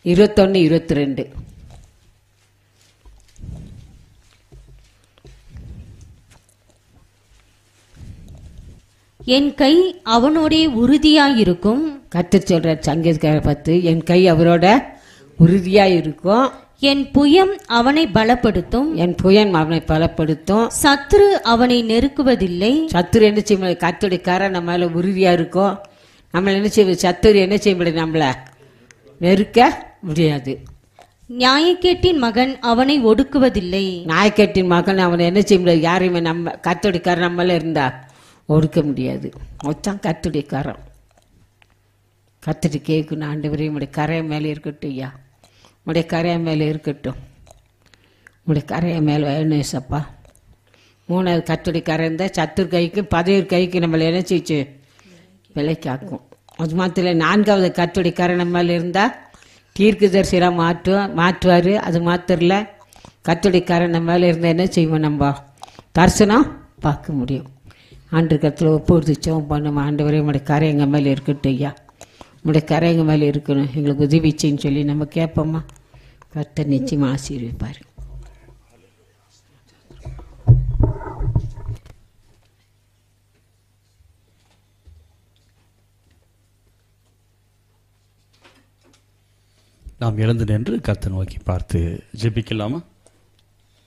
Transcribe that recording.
இருபத்தொன்னு இருபத்தி ரெண்டு என் கை அவனோடே உறுதியாயிருக்கும் கத்து சொல்ற சங்கீதக்கார பத்து என் கை அவரோட உறுதியா இருக்கும் என் புயம் அவனை பலப்படுத்தும் என் புயன் அவனை பலப்படுத்தும் சத்ரு அவனை நெருக்குவதில்லை சத்துரு என்ன செய்ய முடியாது கத்துடைய கரை நம்ம மேல உறுதியா இருக்கும் நம்மள என்ன செய்ய சத்துரு என்ன செய்ய முடியாது நம்மள நெருக்க முடியாது நியாயக்கேட்டின் மகன் அவனை ஒடுக்குவதில்லை நாய்க்கட்டின் மகன் அவனை என்ன செய்ய முடியாது யாரையுமே நம்ம கத்துடைய கரை நம்மள இருந்தா ஒடுக்க முடியாது மொத்தம் கத்துடைய கரம் கத்துட்டு கேட்கணும் ஆண்டவரே உடைய கரையை மேலே இருக்கட்டும் ஐயா உடைய கரையை மேலே இருக்கட்டும் உடைய கரையை மேலே வேணும் சப்பா மூணாவது கத்துடைய கரை இருந்தால் சத்துரு கைக்கு பதவியர் கைக்கு நம்மளை என்ன செய்ச்சு விலைக்காக்கும் அது மாத்திரம் இல்ல, நான்காவது கத்துடைய கரை நம்ம மேலே இருந்தால் தீர்க்கதரிசியாக மாற்றுவோம் மாற்றுவார் அது மாத்திரம் இல்ல கத்துடைய கரை நம்ம மேலே இருந்தால் என்ன செய்வோம் நம்ம தரிசனம் பார்க்க முடியும் ஆண்டு கத்தில் ஒப்புறுதி ஜெபம் பண்ணும் ஆண்டவரே உங்களுடைய கரை எங்கள் மேலே இருக்கட்டும் ஐயா உங்களுடைய கரை எங்கள் மேலே இருக்கணும் எங்களுக்கு உதவி செய்யுன்னு சொல்லி நம்ம கேட்போமா கர்த்தர் நிச்சயமாக ஆசீர்விப்பார் நாம் எழுந்து நின்று கர்த்தர் நோக்கி பார்த்து ஜெபிக்கலாமா